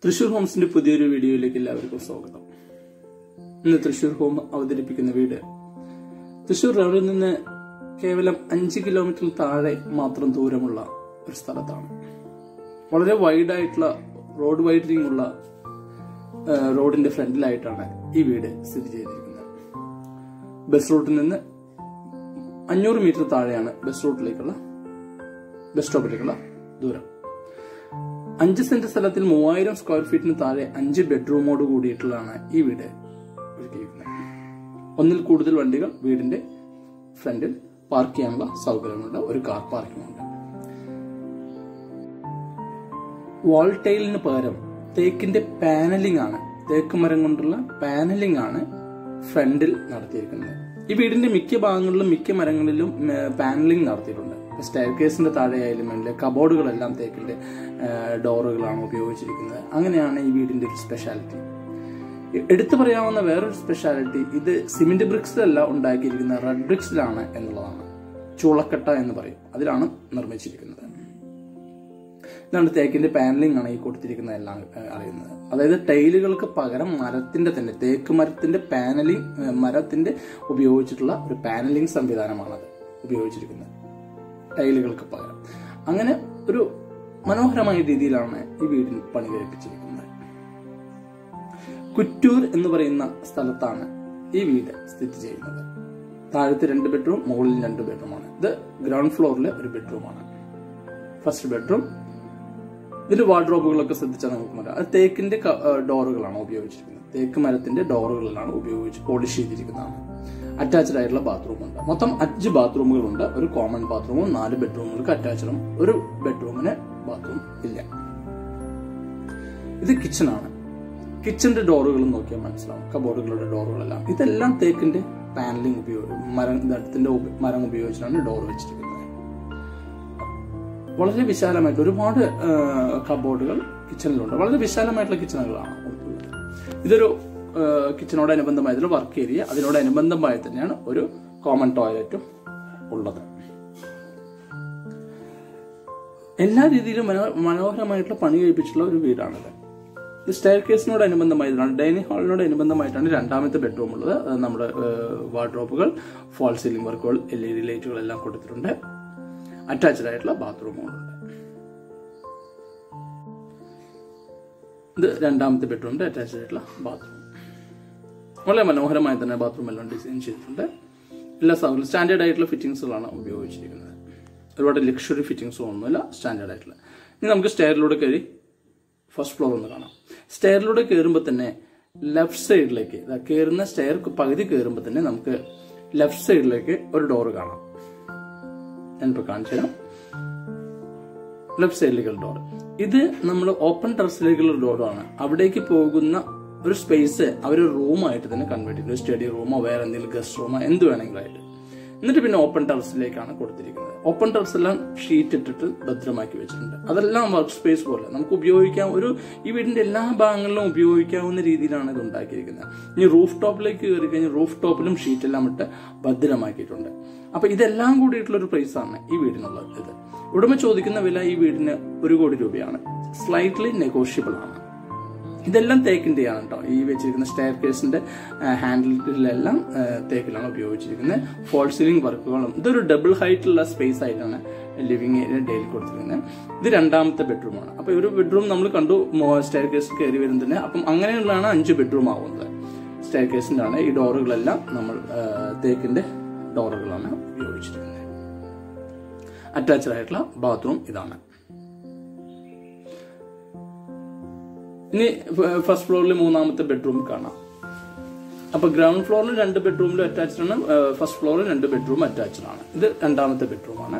തൃശൂർ ഹോംസിന്റെ പുതിയൊരു വീഡിയോയിലേക്ക് എല്ലാവർക്കും സ്വാഗതം ഇന്ന് തൃശൂർ ഹോം അവതരിപ്പിക്കുന്ന വീട് തൃശൂർ റോഡിൽ നിന്ന് കേവലം അഞ്ച് കിലോമീറ്റർ താഴെ മാത്രം ദൂരമുള്ള ഒരു സ്ഥലത്താണ് വളരെ വൈഡായിട്ടുള്ള റോഡ് വൈഡനിങ് ഉള്ള ആ, റോഡിന്റെ ഫ്രണ്ടിലായിട്ടാണ് ഈ വീട് സ്ഥിതി ചെയ്തിരിക്കുന്നത് ബസ് റൂട്ടിൽ നിന്ന് അഞ്ഞൂറ് മീറ്റർ താഴെയാണ് ബസ് റൂട്ടിലേക്കുള്ള ബസ് സ്റ്റോപ്പിലേക്കുള്ള ദൂരം അഞ്ച് സെന്റ് സ്ഥലത്തിൽ മൂവായിരം സ്ക്വയർ ഫീറ്റിന് താഴെ അഞ്ച് ബെഡ്റൂമോട് കൂടിയിട്ടുള്ളതാണ് ഈ വീട് ഒരുക്കിയിരിക്കുന്നത് ഒന്നിൽ കൂടുതൽ വണ്ടികൾ വീടിന്റെ ഫ്രണ്ടിൽ പാർക്ക് ചെയ്യാനുള്ള സൗകര്യമുണ്ട് ഒരു കാർ പാർക്കിംഗ് ഉണ്ട് വാൾ ടൈലിന് പകരം തേക്കിന്റെ പാനലിംഗ് ആണ് തേക്ക് മരം കൊണ്ടുള്ള പാനലിംഗ് ആണ് ഫ്രണ്ടിൽ നടത്തിയിരിക്കുന്നത് ഈ വീടിന്റെ മിക്ക ഭാഗങ്ങളിലും മിക്ക മരങ്ങളിലും പാനലിംഗ് നടത്തിയിട്ടുണ്ട് സ്റ്റെയർ കേസിന്റെ താഴെയായാലും വേണ്ടില്ല കബോർഡുകളെല്ലാം തേക്കിന്റെ ഡോറുകളാണ് ഉപയോഗിച്ചിരിക്കുന്നത് അങ്ങനെയാണ് ഈ വീടിന്റെ ഒരു സ്പെഷ്യാലിറ്റി എടുത്തു പറയാവുന്ന വേറൊരു സ്പെഷ്യാലിറ്റി ഇത് സിമെന്റ് ബ്രിക്സിലല്ല ഉണ്ടാക്കിയിരിക്കുന്ന റെഡ് ബ്രിക്സിലാണ് എന്നുള്ളതാണ് ചൂളക്കട്ട എന്ന് പറയും അതിലാണ് നിർമ്മിച്ചിരിക്കുന്നത് ഇതാണ് തേക്കിന്റെ പാനലിംഗ് ആണ് ഈ കൊടുത്തിരിക്കുന്നത് എല്ലാം ഏഹ്, അറിയുന്നത് അതായത് ടൈലുകൾക്ക് പകരം മരത്തിന്റെ തന്നെ തേക്ക് മരത്തിന്റെ പാനലിംഗ് ഏഹ്, മരത്തിന്റെ ഉപയോഗിച്ചിട്ടുള്ള ഒരു പാനലിംഗ് സംവിധാനമാണത് ഉപയോഗിച്ചിരിക്കുന്നത് ടൈലുകൾക്ക് പകരം അങ്ങനെ ഒരു മനോഹരമായ രീതിയിലാണ് ഈ വീടിന് പണി കഴിപ്പിച്ചിരിക്കുന്നത് കുറ്റൂർ എന്ന് പറയുന്ന സ്ഥലത്താണ് ഈ വീട് സ്ഥിതി ചെയ്യുന്നത് താഴത്തെ രണ്ട് ബെഡ്റൂം മുകളിൽ രണ്ട് ബെഡ്റൂമാണ് ഇത് ഗ്രൗണ്ട് ഫ്ലോറിലെ ഒരു ബെഡ്റൂമാണ് ഫസ്റ്റ് ബെഡ്റൂം ഇതിന്റെ വാർഡ്രോബുകളൊക്കെ ശ്രദ്ധിച്ചാൽ നമുക്ക് മനസ്സിലാവും അത് തേക്കിന്റെ ക- ഏഹ് ഡോറുകളാണ് ഉപയോഗിച്ചിരിക്കുന്നത് തേക്ക് മരത്തിന്റെ ഡോറുകളിലാണ് ഉപയോഗിച്ച് പോളിഷ് ചെയ്തിരിക്കുന്നതാണ് അറ്റാച്ച്ഡ് ആയിട്ടുള്ള ബാത്റൂം ഉണ്ട് മൊത്തം അഞ്ച് ബാത്റൂമുകളുണ്ട് ഒരു കോമൺ ബാത്റൂമും നാല് ബെഡ്റൂമുകൾക്ക് അറ്റാച്ചഡും ഒരു ബെഡ്റൂമിന് ബാത്റൂം ഇല്ല ഇത് കിച്ചൺ ആണ് കിച്ചന്റെ ഡോറുകൾ നോക്കിയാൽ മനസ്സിലാവും കബോർഡുകളുടെ ഡോറുകളെല്ലാം ഇതെല്ലാം തേക്കിന്റെ പാനലിംഗ് ഉപയോഗം മരം ദത്തിന്റെ ഉപ- മരം ഉപയോഗിച്ചാണ് ഡോർ വെച്ചിരിക്കുന്നത് വളരെ വിശാലമായിട്ട് ഒരുപാട് ആ, കബോർഡുകൾ കിച്ചണിലുണ്ട് വളരെ വിശാലമായിട്ടുള്ള കിച്ചണുകളാണ് ഉള്ളത് ഇതൊരു ആ, കിച്ചണോടനുബന്ധമായിട്ടുള്ള വർക്ക് ഏരിയ അതിനോടനുബന്ധമായി തന്നെയാണ് ഒരു കോമൺ ടോയ്ലറ്റും ഉള്ളത് എല്ലാ രീതിയിലും മനോ- മനോഹരമായിട്ടുള്ള പണി കഴിപ്പിച്ചിട്ടുള്ള ഒരു വീടാണിത് ഇത് സ്റ്റെയർ കേസിനോടനുബന്ധമായിട്ടാണ് ഡൈനിങ് ഹാളിനോട് അനുബന്ധമായിട്ടാണ് രണ്ടാമത്തെ ബെഡ്റൂം ഉള്ളത് അത് നമ്മുടെ വാർഡ്രോബുകൾ ഫോൾ സീലിംഗ് വർക്കുകൾ എൽ ഇ ഡി ലൈറ്റുകളെല്ലാം കൊടുത്തിട്ടുണ്ട് അറ്റാച്ച്ഡ് ആയിട്ടുള്ള ബാത്റൂമുകളുണ്ട് ഇത് രണ്ടാമത്തെ ബെഡ്റൂമിന്റെ അറ്റാച്ച്ഡ് ആയിട്ടുള്ള ബാത്റൂം വളരെ മനോഹരമായി തന്നെ ബാത്റൂം എല്ലാം ഡിസൈൻ ചെയ്തിട്ടുണ്ട് എല്ലാ സൗകര്യം സ്റ്റാൻഡേർഡ് ആയിട്ടുള്ള ഫിറ്റിംഗ്സുകളാണ് ഉപയോഗിച്ചിരിക്കുന്നത് ഒരുപാട് ലക്ഷറി ഫിറ്റിംഗ്സും ഒന്നുമില്ല സ്റ്റാൻഡേർഡ് ആയിട്ടുള്ള ഇനി നമുക്ക് സ്റ്റെയറിലൂടെ കയറി ഫസ്റ്റ് ഫ്ലോർ ഒന്ന് കാണാം സ്റ്റെയറിലൂടെ കയറുമ്പോൾ തന്നെ ലെഫ്റ്റ് സൈഡിലേക്ക് ഇതാ കയറുന്ന സ്റ്റെയർ പകുതി കയറുമ്പോൾ തന്നെ നമുക്ക് ലെഫ്റ്റ് സൈഡിലേക്ക് ഒരു ഡോറ് കാണാം ഞാനിപ്പോൾ കാണിച്ചു തരാം ലെഫ്റ്റ് സൈഡിലേക്കുള്ള ഡോർ ഇത് നമ്മൾ ഓപ്പൺ ടെറസിലേക്കുള്ള ഡോറാണ് അവിടേക്ക് പോകുന്ന ഒരു സ്പേസ് അവർ റൂമായിട്ട് തന്നെ കൺവേർട്ട് ചെയ്തു സ്റ്റഡി റൂമോ വേറെ എന്തെങ്കിലും ഗസ്റ്റ് റൂമോ എന്ത് വേണമെങ്കിലായിട്ട് എന്നിട്ട് പിന്നെ ഓപ്പൺ ടെറസിലേക്കാണ് കൊടുത്തിരിക്കുന്നത് ഓപ്പൺ ടെറസ് എല്ലാം ഷീറ്റ് ഇട്ടിട്ട് ഭദ്രമാക്കി വെച്ചിട്ടുണ്ട് അതെല്ലാം വർക്ക് സ്പേസ് പോലെ നമുക്ക് ഉപയോഗിക്കാം ഒരു ഈ വീടിന്റെ എല്ലാ ഭാഗങ്ങളിലും ഉപയോഗിക്കാവുന്ന രീതിയിലാണ് ഇത് ഉണ്ടാക്കിയിരിക്കുന്നത് ഇനി റൂഫ് ടോപ്പിലേക്ക് കയറി കഴിഞ്ഞാൽ റൂഫ് ടോപ്പിലും ഷീറ്റ് എല്ലാം ഇട്ട് ഭദ്രമാക്കിയിട്ടുണ്ട് അപ്പൊ ഇതെല്ലാം കൂടിയിട്ടുള്ള ഒരു പ്രൈസ് ആണ് ഈ വീടിനുള്ളത് ഇത് ഉടമ ചോദിക്കുന്ന വില ഈ വീടിന് ഒരു കോടി രൂപയാണ് സ്ലൈറ്റ്ലി നെഗോഷ്യബിൾ ആണ് ഇതെല്ലാം തേക്കിന്റെയാണ് കേട്ടോ ഈ വെച്ചിരിക്കുന്ന സ്റ്റെയർ കേസിന്റെ ഹാൻഡിലെല്ലാം തേക്കിലാണ് ഉപയോഗിച്ചിരിക്കുന്നത് ഫോൾ സീലിംഗ് വർക്കുകളും ഇതൊരു ഡബിൾ ഹൈറ്റുള്ള സ്പേസ് ആയിട്ടാണ് ലിവിംഗ് ഏരിയ ഡെയിൽ കൊടുത്തിരിക്കുന്നത് ഇത് രണ്ടാമത്തെ ബെഡ്റൂമാണ് അപ്പൊ ഒരു ബെഡ്റൂം നമ്മൾ കണ്ടു സ്റ്റെയർ കേസ് കയറി വരുന്നതിന് അപ്പം അങ്ങനെയുള്ളതാണ് അഞ്ച് ബെഡ്റൂം ആവുന്നത് സ്റ്റെയർ കേസിന്റെ ആണ് ഈ ഡോറുകളെല്ലാം നമ്മൾ ആ, തേക്കിന്റെ ഡോറുകളാണ് ഉപയോഗിച്ചിരിക്കുന്നത് അറ്റാച്ച്ഡ് ആയിട്ടുള്ള ബാത്റൂം ഇതാണ് ഇനി ഫസ്റ്റ് ഫ്ലോറിൽ മൂന്നാമത്തെ ബെഡ്റൂം കാണാം അപ്പൊ ഗ്രൗണ്ട് ഫ്ലോറിൽ രണ്ട് ബെഡ്റൂമിലും അറ്റാച്ച്ഡ് ആണ് ഫസ്റ്റ് ഫ്ലോറിൽ രണ്ട് ബെഡ്റൂം അറ്റാച്ച്ഡ് ആണ് ഇത് രണ്ടാമത്തെ ബെഡ്റൂമാണ്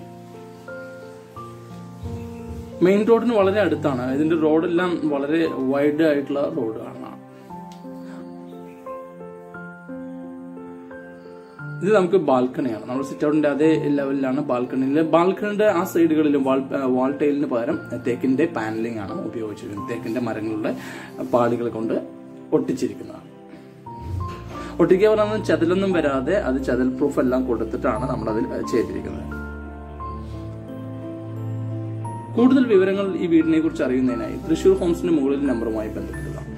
മെയിൻ റോഡിന് വളരെ അടുത്താണ് ഇതിന്റെ റോഡെല്ലാം വളരെ വൈഡ് ആയിട്ടുള്ള റോഡാണ് ഇത് നമുക്ക് ബാൽക്കണിയാണ് നമ്മൾ സിറ്റ് ഔട്ടിന്റെ അതേ ലെവലിലാണ് ബാൽക്കണിയിൽ ബാൽക്കണിയുടെ ആ സൈഡുകളിലും വാൾ വാൾ ടൈലിന് പകരം തേക്കിന്റെ പാനലിംഗ് ആണ് ഉപയോഗിച്ചിരിക്കുന്നത് തേക്കിന്റെ മരങ്ങളുടെ പാളികൾ കൊണ്ട് ഒട്ടിച്ചിരിക്കുന്നതാണ് ഒട്ടിക്കുക പറഞ്ഞാൽ ചതിലൊന്നും വരാതെ അത് ചതിൽ പ്രൂഫ് എല്ലാം കൊടുത്തിട്ടാണ് നമ്മൾ അതിൽ ചെയ്തിരിക്കുന്നത് കൂടുതൽ വിവരങ്ങൾ ഈ വീടിനെ കുറിച്ച് അറിയുന്നതിനായി തൃശൂർ ഹോംസിന്റെ മുകളിൽ നമ്പറുമായി ബന്ധപ്പെടുക